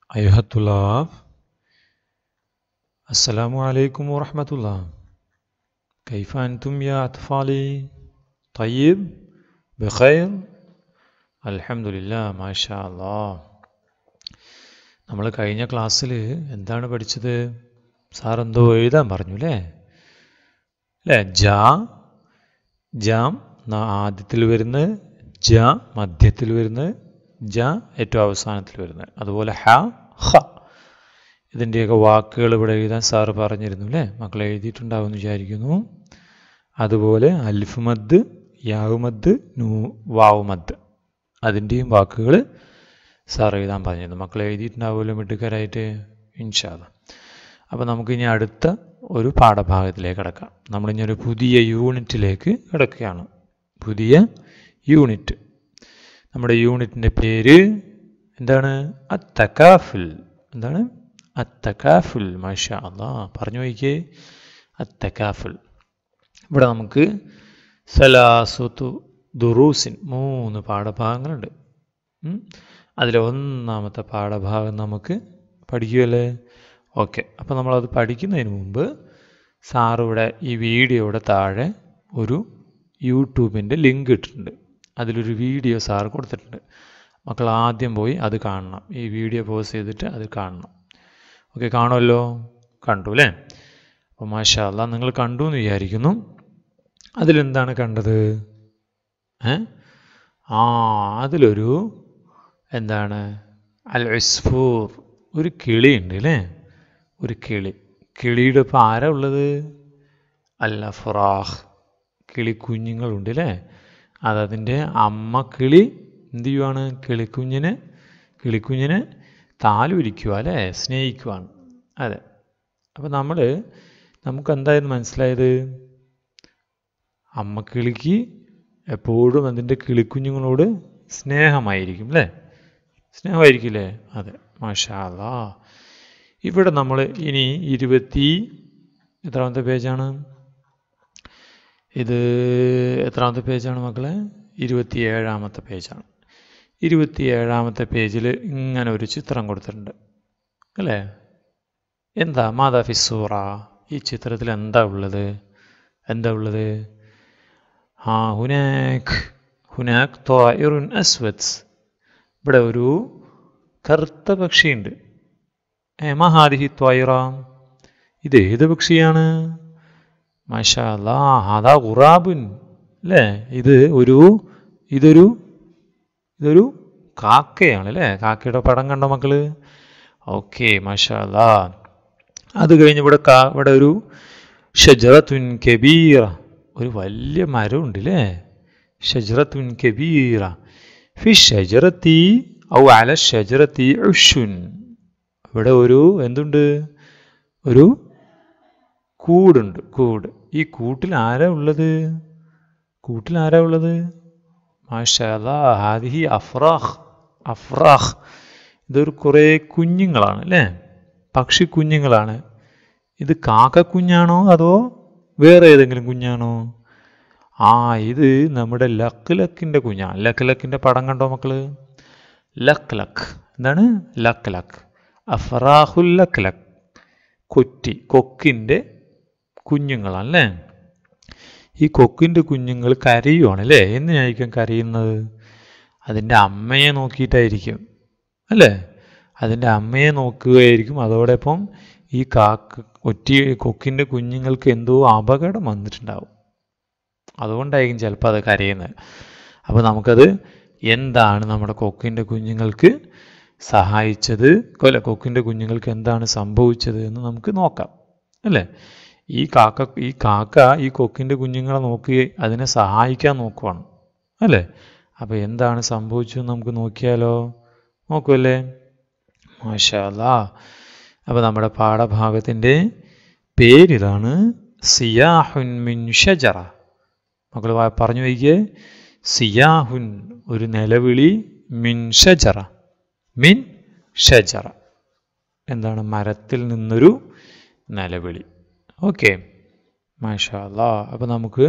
أيها الطلاب السلام عليكم ورحمة الله كيف أنتم يا أطفالي طيب بخير الحمد لله ما شاء الله നമ്മൾ കഴിഞ്ഞ ക്ലാസ്സിൽ എന്താണ് പഠിച്ചത് സാർ എന്തോ എഴുതാൻ പറഞ്ഞു അല്ലേ അല്ലേ ജ ജാം ആദ്യത്തിൽ വരുന്നത് ജ മധ്യത്തിൽ വരുന്നത് ജ ഏറ്റവും അവസാനത്തിൽ വരുന്നത് അതുപോലെ ഹ ഹ ഇതിൻ്റെയൊക്കെ വാക്കുകൾ ഇവിടെ എഴുതാൻ സാറ് പറഞ്ഞിരുന്നു അല്ലേ മക്കൾ എഴുതിയിട്ടുണ്ടാവുമെന്ന് വിചാരിക്കുന്നു അതുപോലെ അൽഫ് മദ് യാവ് മദ് നൂ വാവ് മദ് അതിൻ്റെയും വാക്കുകൾ സാർ എഴുതാൻ പറഞ്ഞിരുന്നു മക്കൾ എഴുതിയിട്ടുണ്ടാവുമല്ലോ മിടുക്കരായിട്ട് ഇൻഷാല്ല അപ്പോൾ നമുക്കിനി അടുത്ത ഒരു പാഠഭാഗത്തിലേക്ക് കിടക്കാം നമ്മളിനി ഒരു പുതിയ യൂണിറ്റിലേക്ക് കിടക്കുകയാണ് പുതിയ യൂണിറ്റ് നമ്മുടെ യൂണിറ്റിൻ്റെ പേര് എന്താണ് അത്തക്കാഫുൽ എന്താണ് അത്തക്കാഫുൽ മാഷ അല്ലാ പറഞ്ഞു നോക്കിയേ അത്തക്കാഫുൽ ഇവിടെ നമുക്ക് സലാസുത്തു ദുറൂസിൻ മൂന്ന് പാഠഭാഗങ്ങളുണ്ട് അതിലെ ഒന്നാമത്തെ പാഠഭാഗം നമുക്ക് പഠിക്കുമല്ലേ ഓക്കെ അപ്പോൾ നമ്മളത് പഠിക്കുന്നതിന് മുമ്പ് സാറിവിടെ ഈ വീഡിയോയുടെ താഴെ ഒരു യൂട്യൂബിൻ്റെ ലിങ്ക് ഇട്ടിട്ടുണ്ട് അതിലൊരു വീഡിയോ സാർ കൊടുത്തിട്ടുണ്ട് മക്കൾ ആദ്യം പോയി അത് കാണണം ഈ വീഡിയോ പോസ് ചെയ്തിട്ട് അത് കാണണം ഓക്കെ കാണുമല്ലോ കണ്ടു അല്ലേ അപ്പോൾ മാഷാ അല്ല നിങ്ങൾ കണ്ടു എന്ന് വിചാരിക്കുന്നു അതിലെന്താണ് കണ്ടത് ഏ ആ അതിലൊരു എന്താണ് അൽ ഇസ്ഫൂർ ഒരു കിളിയുണ്ട് അല്ലേ ഒരു കിളി കിളിയുടെ ഇപ്പോൾ ആരാ ഉള്ളത് അല്ല ഫറാഹ് കിളി കുഞ്ഞുങ്ങളുണ്ട് അല്ലേ അതതിൻ്റെ അമ്മ കിളി എന്ത് ചെയ്യുവാണ് കിളിക്കുഞ്ഞിനെ കിളിക്കുഞ്ഞിനെ താലുരിക്കുക അല്ലേ സ്നേഹിക്കുവാണ് അതെ അപ്പോൾ നമ്മൾ നമുക്ക് എന്തായിരുന്നു മനസ്സിലായത് അമ്മ കിളിക്ക് എപ്പോഴും അതിൻ്റെ കിളിക്കുഞ്ഞുങ്ങളോട് സ്നേഹമായിരിക്കും അല്ലേ സ്നേഹമായിരിക്കില്ലേ അതെ മാഷാല്ലാ ഇവിടെ നമ്മൾ ഇനി ഇരുപത്തി എത്രാമത്തെ പേജാണ് ഇത് എത്രാമത്തെ പേജാണ് മക്കളെ ഇരുപത്തിയേഴാമത്തെ പേജാണ് ഇരുപത്തിയേഴാമത്തെ പേജിൽ ഇങ്ങനെ ഒരു ചിത്രം കൊടുത്തിട്ടുണ്ട് അല്ലേ എന്താ മാതാ ഫിസൂറ ഈ ചിത്രത്തിൽ എന്താ ഉള്ളത് എന്താ ഉള്ളത് ആ ഹുനാഖ് ഹുനാഖ് ത്വായിറുൻ അസ്വത്സ് ഇവിടെ ഒരു കറുത്ത പക്ഷിയുണ്ട് മഹാദിഹി ത്വായിറ ഇത് ഏത് പക്ഷിയാണ് മാഷാ അല്ലാ അതാ ഖുറാബുൻ അല്ലേ ഇത് ഒരു ഇതൊരു ഇതൊരു കാക്കയാണ് അല്ലേ കാക്കയുടെ പടം കണ്ട മക്കള് ഓക്കെ മാഷാ അല്ലാ അത് കഴിഞ്ഞ് ഇവിടെ കാ ഇവിടെ ഒരു ഷജറത്തുൻ കബീറ ഒരു വലിയ മരമുണ്ട് അല്ലേ ഷജറത്തുൻ കബീറ ഫി ഷജറത്തി ഔ അല ഷജറത്തി ഉഷുൻ ഇവിടെ ഒരു എന്തുണ്ട് ഒരു കൂടുണ്ട് കൂട് ഈ കൂട്ടിൽ ആരാ ഉള്ളത് കൂട്ടിൽ ആരാ ഉള്ളത് മാഷാ ഹാദിഹി അഫ്രാഹ് അഫ്രാഹ് ഇതൊരു കുറേ കുഞ്ഞുങ്ങളാണ് അല്ലേ പക്ഷി കുഞ്ഞുങ്ങളാണ് ഇത് കാക്ക കുഞ്ഞാണോ അതോ വേറെ ഏതെങ്കിലും കുഞ്ഞാണോ ആ ഇത് നമ്മുടെ ലക്ക് ലക്കിൻ്റെ കുഞ്ഞാണ് ലക്ക് ലക്കിൻ്റെ പടം കണ്ടോ മക്കള് ലക്ക് ലക്ക് എന്താണ് ലക്ക് ലക്ക് അഫറാഹുൽ ലക്ക് ലക്ക് കൊറ്റി കൊക്കിൻ്റെ കുഞ്ഞുങ്ങളാണല്ലേ ഈ കൊക്കിൻ്റെ കുഞ്ഞുങ്ങൾ കരയുവാണ് അല്ലേ എന്തിനായിരിക്കും കരയുന്നത് അതിൻ്റെ അമ്മയെ നോക്കിയിട്ടായിരിക്കും അല്ലേ അതിൻ്റെ അമ്മയെ നോക്കുകയായിരിക്കും അതോടൊപ്പം ഈ കാക്ക ഒറ്റി കൊക്കിൻ്റെ കുഞ്ഞുങ്ങൾക്ക് എന്തോ അപകടം വന്നിട്ടുണ്ടാവും അതുകൊണ്ടായിരിക്കും ചിലപ്പോൾ അത് കരയുന്നത് അപ്പോൾ നമുക്കത് എന്താണ് നമ്മുടെ കൊക്കിൻ്റെ കുഞ്ഞുങ്ങൾക്ക് സഹായിച്ചത് കൊല്ല കൊക്കിൻ്റെ കുഞ്ഞുങ്ങൾക്ക് എന്താണ് സംഭവിച്ചത് എന്ന് നമുക്ക് നോക്കാം അല്ലേ ഈ കാക്ക ഈ കാക്ക ഈ കൊക്കിൻ്റെ കുഞ്ഞുങ്ങളെ നോക്കി അതിനെ സഹായിക്കാൻ നോക്കുവാണ് അല്ലേ അപ്പോൾ എന്താണ് സംഭവിച്ചതെന്ന് നമുക്ക് നോക്കിയാലോ നോക്കുമല്ലേ മാഷാല്ലാ അപ്പോൾ നമ്മുടെ പാഠഭാഗത്തിൻ്റെ പേരിതാണ് സിയാഹുൻ മിൻ ഷജറ മക്കൾ പറഞ്ഞു വയ്ക്കേ സിയാഹുൻ ഒരു നിലവിളി മിൻ ഷജറ മിൻ ഷജറ എന്താണ് മരത്തിൽ നിന്നൊരു നിലവിളി ഓക്കെ മാഷാല്ലാ അപ്പോൾ നമുക്ക്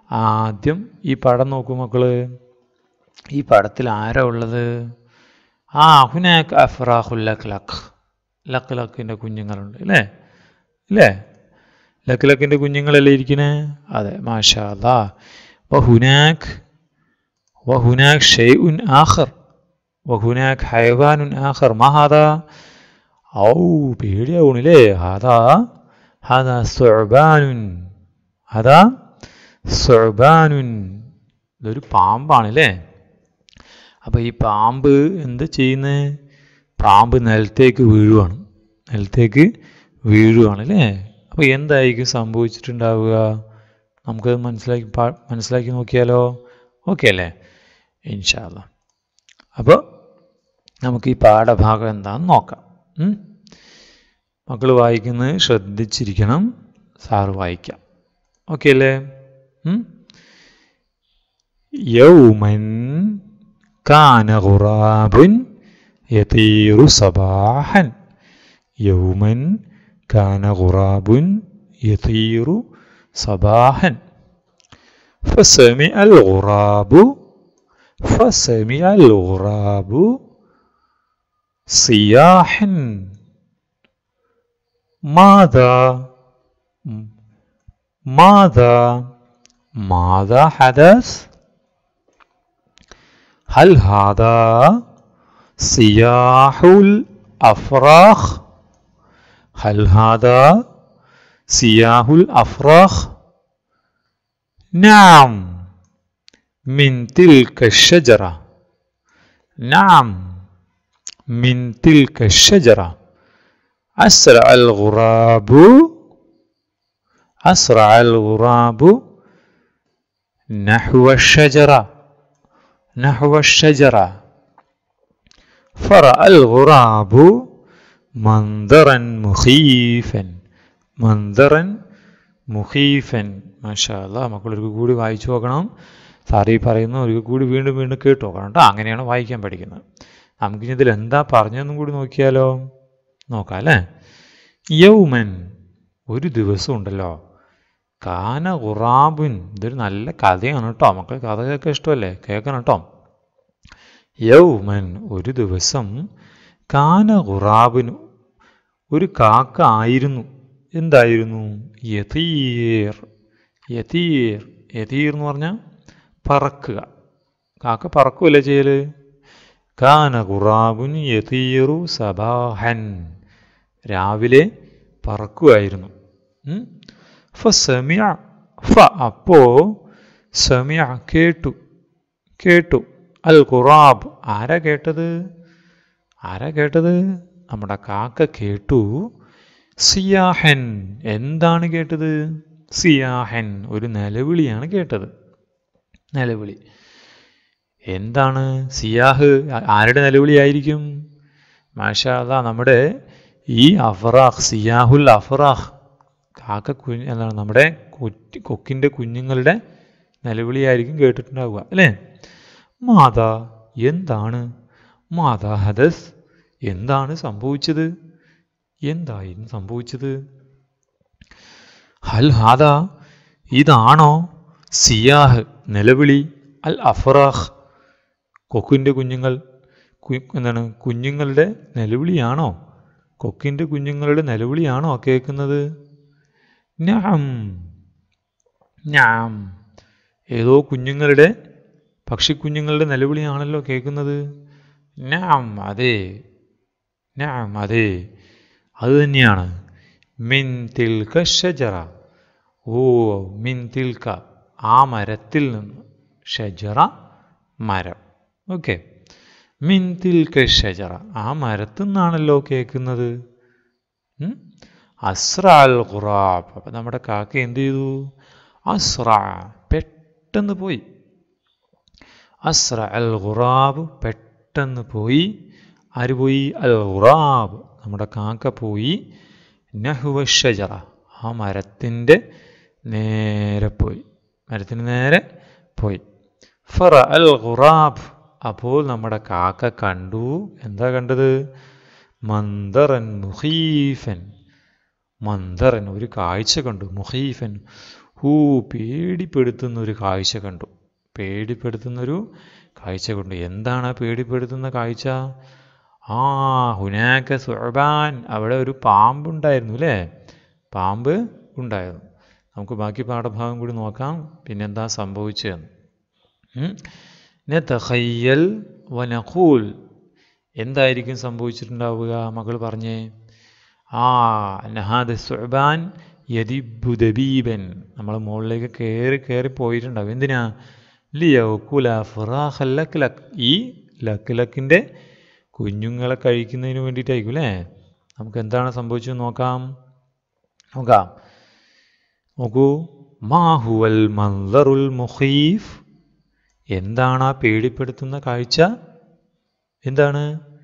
ആദ്യം ഈ പടം നോക്കൂ മക്കള് ഈ പടത്തിൽ ആരാ ഉള്ളത് ആ ഹുനാക്ക് അഫ്രാഹുൽ ലക് ലക് ലക് ലക്കിൻ്റെ കുഞ്ഞുങ്ങളുണ്ട് അല്ലേ ഇല്ലേ ലക് ലക്കിൻ്റെ കുഞ്ഞുങ്ങളല്ലേ ഇരിക്കണേ അതെ മാഷാ അല്ലാ വഹുനാക്ക് വഹുനാക്ക് ഷെയ്ഉൻ ആഖർ വഹുനാക്ക് ഹൈവാനുൻ ആഖർ മാ ഹാദാ ഔ പേടിയാവണില്ലേ ഹാദാ ഹാദാ സുഅബാനുൻ ഹാദാ സുഅബാനുൻ ഇതൊരു പാമ്പാണല്ലേ അപ്പോൾ ഈ പാമ്പ് എന്ത് ചെയ്യുന്നത് പാമ്പ് നിലത്തേക്ക് വീഴുവാണ് നിലത്തേക്ക് വീഴുവാണ് അല്ലേ അപ്പോൾ എന്തായിരിക്കും സംഭവിച്ചിട്ടുണ്ടാവുക നമുക്കത് മനസ്സിലാക്കി പാ- മനസ്സിലാക്കി നോക്കിയാലോ ഓക്കെ അല്ലേ ഇൻഷാല്ല അപ്പോൾ നമുക്ക് ഈ പാഠഭാഗം എന്താണെന്ന് നോക്കാം മക്കൾ വായിക്കുന്നത് ശ്രദ്ധിച്ചിരിക്കണം സാറ് വായിക്കാം ഓക്കെ അല്ലേ ഉം? يوما كان غراب يطير صباحا يوما كان غراب يطير صباحا فسمع الغراب فسمع الغراب صياحا ماذا ماذا ماذا حدث هل هذا صياح الأفراخ هل هذا صياح الأفراخ نعم من تلك الشجرة نعم من تلك الشجرة أسرع الغراب أسرع الغراب نحو الشجرة نحو الشجرة فرأى الغراب منظرا مخيفا منظرا മുഖീഫൻ മാഷാ അല്ലാ മക്കൾ ഒരിക്കൽ കൂടി വായിച്ചു നോക്കണം സാറി പറയുന്ന ഒരിക്കൽ കൂടി വീണ്ടും വീണ്ടും കേട്ട് നോക്കണം കേട്ടോ അങ്ങനെയാണ് വായിക്കാൻ പഠിക്കുന്നത് നമുക്കിനി ഇതിൽ എന്താ പറഞ്ഞതെന്നും കൂടി നോക്കിയാലോ നോക്കാം അല്ലേ യൗമൻ ഒരു ദിവസം ഉണ്ടല്ലോ കാന ഖുറാബുൻ ഇതൊരു നല്ല കഥയാണ് കേട്ടോ മക്കൾ കഥ കേൾക്കാൻ ഇഷ്ടമല്ലേ കേൾക്കണം കേട്ടോ യൗമൻ ഒരു ദിവസം കാന ഖുറാബിന് ഒരു കാക്ക ആയിരുന്നു എന്തായിരുന്നു യതീർ യതീർ യതീർ എന്ന് പറഞ്ഞാൽ പറക്കുക കാക്ക പറക്കുമല്ലേ ചെയ്യല് കാന ഖുറാബുൻ യതീറു സബാഹൻ രാവിലെ പറക്കുമായിരുന്നു ഉം. ഫസമിയ ഫ അപ്പോ സമിയ കേട്ടു കേട്ടു അൽ ഖുറാബ് ആരാ കേട്ടത് ആരാ കേട്ടത് നമ്മുടെ കാക്ക കേട്ടു സിയാഹൻ എന്താണ് കേട്ടത് സിയാഹൻ ഒരു നിലവിളിയാണ് കേട്ടത് നിലവിളി എന്താണ് സിയാഹ് ആ- ആരുടെ നിലവിളിയായിരിക്കും മാഷാ അല്ലാ നമ്മുടെ ഈ അഫറാഖ് സിയാഹുൽ അഫറാഖ് കാക്ക കുഞ്ഞ് എന്താണ് നമ്മുടെ കൊറ്റി കൊക്കിൻ്റെ കുഞ്ഞുങ്ങളുടെ നിലവിളിയായിരിക്കും കേട്ടിട്ടുണ്ടാവുക അല്ലേ മാതാ എന്താണ് മാതാ ഹദസ് എന്താണ് സംഭവിച്ചത് എന്തായിരുന്നു സംഭവിച്ചത് ഹൽ ഹാദ ഇതാണോ സിയാഹ് നിലവിളി അൽ അഫറാഖ് കൊക്കിൻ്റെ കുഞ്ഞുങ്ങൾ കു- എന്താണ് കുഞ്ഞുങ്ങളുടെ നിലവിളിയാണോ കൊക്കിൻ്റെ കുഞ്ഞുങ്ങളുടെ നിലവിളിയാണോ കേൾക്കുന്നത് ഞാം ഞാം ഏതോ കുഞ്ഞുങ്ങളുടെ പക്ഷിക്കുഞ്ഞുങ്ങളുടെ നിലവിളിയാണല്ലോ കേൾക്കുന്നത് ഞാം അതെ ഞാം അതെ അത് തന്നെയാണ് മിൻ തിൽക്ക ഷജറ ഓ മിൻ തിൽക്ക ആ മരത്തിൽ നിന്ന് ഷജറ മരം ഓക്കെ മിൻ തിൽക്ക ഷജറ ആ മരത്തിൽ നിന്നാണല്ലോ കേൾക്കുന്നത് ഉം? അസ്ര അൽ ഖുറാബ് അപ്പം നമ്മുടെ കാക്ക എന്ത് ചെയ്തു അസ്ര പെട്ടെന്ന് പോയി അസ്ര അൽ ഖുറാബ് പെട്ടെന്ന് പോയി ആര് പോയി അൽ ഖുറാബ് നമ്മുടെ കാക്ക പോയി നഹുവ ഷജറ ആ മരത്തിൻ്റെ നേരെ പോയി മരത്തിന് നേരെ പോയി ഫറ അൽ ഖുറാബ് അപ്പോൾ നമ്മുടെ കാക്ക കണ്ടു എന്താ കണ്ടത് മന്ദറൻ മുഹീഫൻ മന്ദറൻ ഒരു കാഴ്ച കണ്ടു മുഹീഫൻ ഹൂ പേടിപ്പെടുത്തുന്ന ഒരു കാഴ്ച കണ്ടു പേടിപ്പെടുത്തുന്നൊരു കാഴ്ച കണ്ടു എന്താണ് ആ പേടിപ്പെടുത്തുന്ന കാഴ്ച ആ ഹുനാക്ക സുഅബാൻ അവിടെ ഒരു പാമ്പുണ്ടായിരുന്നു അല്ലേ പാമ്പ് ഉണ്ടായിരുന്നു നമുക്ക് ബാക്കി പാഠഭാഗം കൂടി നോക്കാം പിന്നെന്താ സംഭവിച്ചതെന്ന് നെത്തഹയ്യൽ വനഖൂൽ എന്തായിരിക്കും സംഭവിച്ചിട്ടുണ്ടാവുക മകൾ പറഞ്ഞേ ആ നഹാദ് സുഅബാൻ യദിബുദബീബൻ നമ്മൾ മുകളിലേക്ക് കയറി കയറി പോയിട്ടുണ്ടാവും എന്തിനാ ലിയൗക്കുല ഫിറാഹൽ ലക്ക് ലക്ക് ഈ ലക്ക് ലക്കിൻ്റെ കുഞ്ഞുങ്ങളെ കഴിക്കുന്നതിന് വേണ്ടിയിട്ടായിരിക്കും അല്ലേ നമുക്ക് എന്താണ് സംഭവിച്ചത് നോക്കാം നോക്കാം നോക്കൂ മാഹുവൽ മന്ദറുൽ മുഖീഫ് എന്താണ് ആ പേടിപ്പെടുത്തുന്ന കാഴ്ച എന്താണ്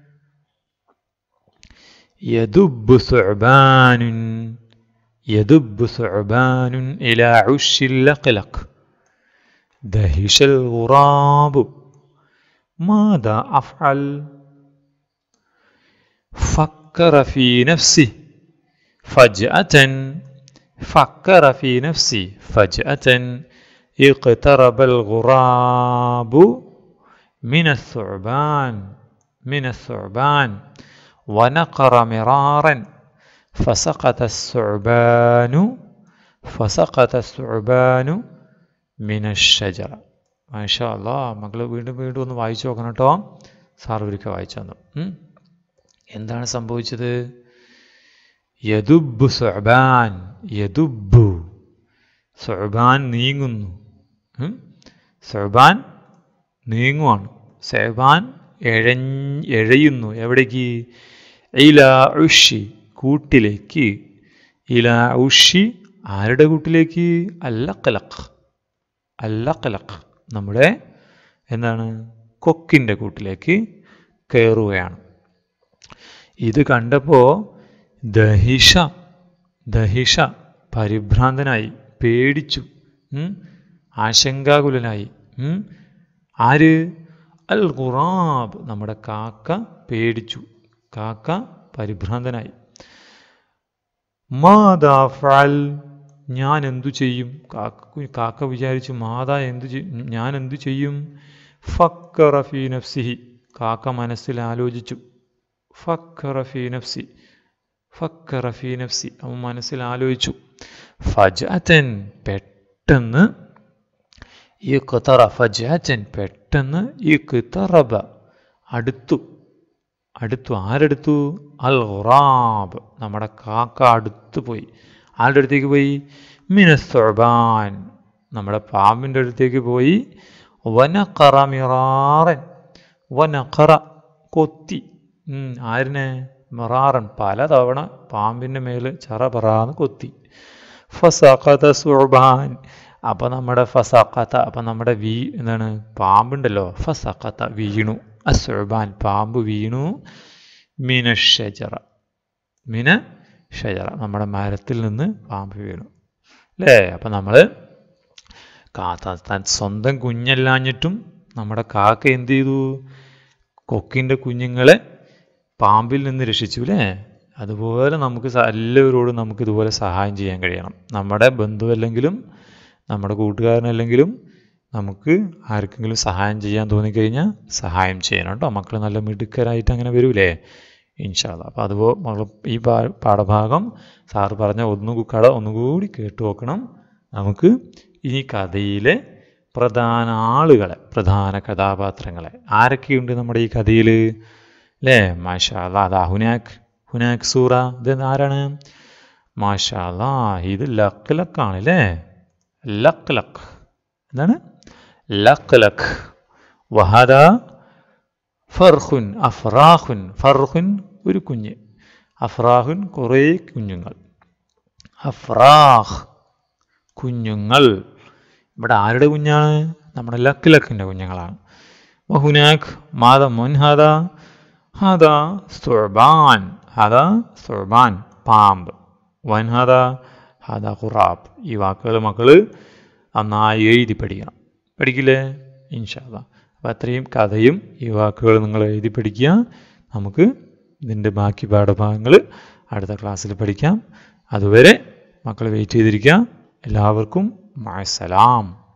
യദുബ് സുഅബാനുൻ യദുബ് സുഅബാനുൻ ഇലാ ഉശ്ശിൽ ലഖ്ലഖ് ദഹിഷൽ ഗുറാബ് മാദാ അഫ്അൽ فكر في نفسه فجأة فكر في نفسه فجأة اقترب الغراب من الثعبان من الثعبان ونقر مرارا فسقط الثعبان فسقط الثعبان من الشجرة ما شاء الله മക്കൾ വീണ്ടും വീണ്ടും ഒന്ന് വായിച്ചു നോക്കണം കേട്ടോ സാർ ഒരിക്കൽ വായിച്ചു തന്നു എന്താണ് സംഭവിച്ചത് യദുബ് സുഅബാൻ യദുബു സുഅബാൻ നീങ്ങുന്നു സുഅബാൻ നീങ്ങുവാണ് സുഅബാൻ എഴഞ്ഞ് എഴയുന്നു എവിടേക്ക് ഇല ഉഷി കൂട്ടിലേക്ക് ഇല ഉഷി ആരുടെ കൂട്ടിലേക്ക് അല്ലക്കലഖ് അല്ലക്കലഖ് നമ്മുടെ എന്താണ് കൊക്കിൻ്റെ കൂട്ടിലേക്ക് കയറുകയാണ് ഇത് കണ്ടപ്പോൾ ദഹിഷ ദഹിഷ പരിഭ്രാന്തനായി പേടിച്ചു ആശങ്കാകുലനായി ആര് അൽ ഖുറാബ് നമ്മുടെ കാക്ക പേടിച്ചു കാക്ക പരിഭ്രാന്തനായി മാതാ ഫൽ ഞാൻ എന്തു ചെയ്യും കാക്ക കാക്ക വിചാരിച്ചു മാതാ എന്തു ഞാൻ എന്തു ചെയ്യും ഫക്കറ ഫീ നഫ്സിഹി കാക്ക മനസ്സിൽ ആലോചിച്ചു ഫക്കറ ഫീ നഫ്സി ഫക്കറ ഫീ നഫ്സി അവൻ മനസ്സിൽ ആലോചിച്ചു ഫജഅതൻ പെട്ടെന്ന് ഈ കുത്തറ ഫജഅതൻ പെട്ടെന്ന് ഈ കുത്തറബ അടുത്തു അടുത്തു ആരെടുത്തു അൽ ഖുറാബ് നമ്മുടെ കാക്ക അടുത്ത് പോയി ആരുടെ അടുത്തേക്ക് പോയി മിനസ്തൊബാൻ നമ്മുടെ പാമ്പിൻ്റെ അടുത്തേക്ക് പോയി വനക്കറ മിറാറൻ വനക്കറ കൊത്തി ആരിനെ മിറാറൻ പലതവണ പാമ്പിൻ്റെ മേൽ ചറ പറാന്ന് കൊത്തി ഫസഖത സുബാൻ അപ്പം നമ്മുടെ ഫസഖത്ത അപ്പം നമ്മുടെ വീ എന്താണ് പാമ്പുണ്ടല്ലോ ഫസഖത്ത വീണു അസുബാൻ പാമ്പ് വീണു മിന ഷജറ മിന ഷജറ നമ്മുടെ മരത്തിൽ നിന്ന് പാമ്പ് വീണു അല്ലേ അപ്പം നമ്മൾ കാത്ത താൻ സ്വന്തം കുഞ്ഞല്ലാഞ്ഞിട്ടും നമ്മുടെ കാക്ക എന്ത് ചെയ്തു കൊക്കിൻ്റെ കുഞ്ഞുങ്ങളെ പാമ്പിൽ നിന്ന് രക്ഷിച്ചു അല്ലേ അതുപോലെ നമുക്ക് എല്ലാവരോടും നമുക്ക് ഇതുപോലെ സഹായം ചെയ്യാൻ കഴിയണം നമ്മുടെ ബന്ധുവല്ലെങ്കിലും നമ്മുടെ കൂട്ടുകാരനല്ലെങ്കിലും നമുക്ക് ആർക്കെങ്കിലും സഹായം ചെയ്യാൻ തോന്നിക്കഴിഞ്ഞാൽ സഹായം ചെയ്യണം കേട്ടോ മക്കൾ നല്ല മിടുക്കരായിട്ട് അങ്ങനെ വരൂലേ ഇൻഷാല്ല അപ്പോൾ അതുപോലെ മകൾ ഈ പാഠഭാഗം സാറ് പറഞ്ഞ ഒന്നു കട ഒന്നുകൂടി കേട്ടു നോക്കണം നമുക്ക് ഇനി കഥയിലെ പ്രധാന ആളുകളെ പ്രധാന കഥാപാത്രങ്ങളെ ആരൊക്കെയുണ്ട് നമ്മുടെ ഈ കഥയിൽ അല്ലേ മാഷാല്ല അതാ ഹുനാക്ക് ഹുനാക്ക് സൂറ ഇത് ആരാണ് മാഷാല്ല ഇത് ലക്ക് ലക്കാണ് അല്ലേ ലക്ക് ലക്ക് എന്താണ് ലക്ക് ലക്ക് വഹദ ഫർഹുൻ അഫ്രാഹുൻ ഫർഹുൻ ഒരു കുഞ്ഞ് അഫ്രാഹുൻ കുറേ കുഞ്ഞുങ്ങൾ അഫ്രാഹ് കുഞ്ഞുങ്ങൾ ഇവിടെ ആരുടെ കുഞ്ഞാണ് നമ്മുടെ ലക്ക് ലക്കിൻ്റെ കുഞ്ഞുങ്ങളാണ് വഹുനാഖ് മാത മുൻ ഹദ ഹദ സുർബാൻ ഹദ സുർബാൻ പാമ്പ് വൻ ഹദ ഹദ ഖുറാബ് ഈ വാക്കുകൾ മക്കൾ നന്നായി എഴുതി പഠിക്കണം പഠിക്കില്ലേ ഇൻഷാല്ല അപ്പോൾ അത്രയും കഥയും ഈ വാക്കുകൾ നിങ്ങൾ എഴുതി പഠിക്കുക നമുക്ക് ഇതിൻ്റെ ബാക്കി പാഠഭാഗങ്ങൾ അടുത്ത ക്ലാസ്സിൽ പഠിക്കാം അതുവരെ മക്കൾ വെയിറ്റ് ചെയ്തിരിക്കുക എല്ലാവർക്കും മഴസലാം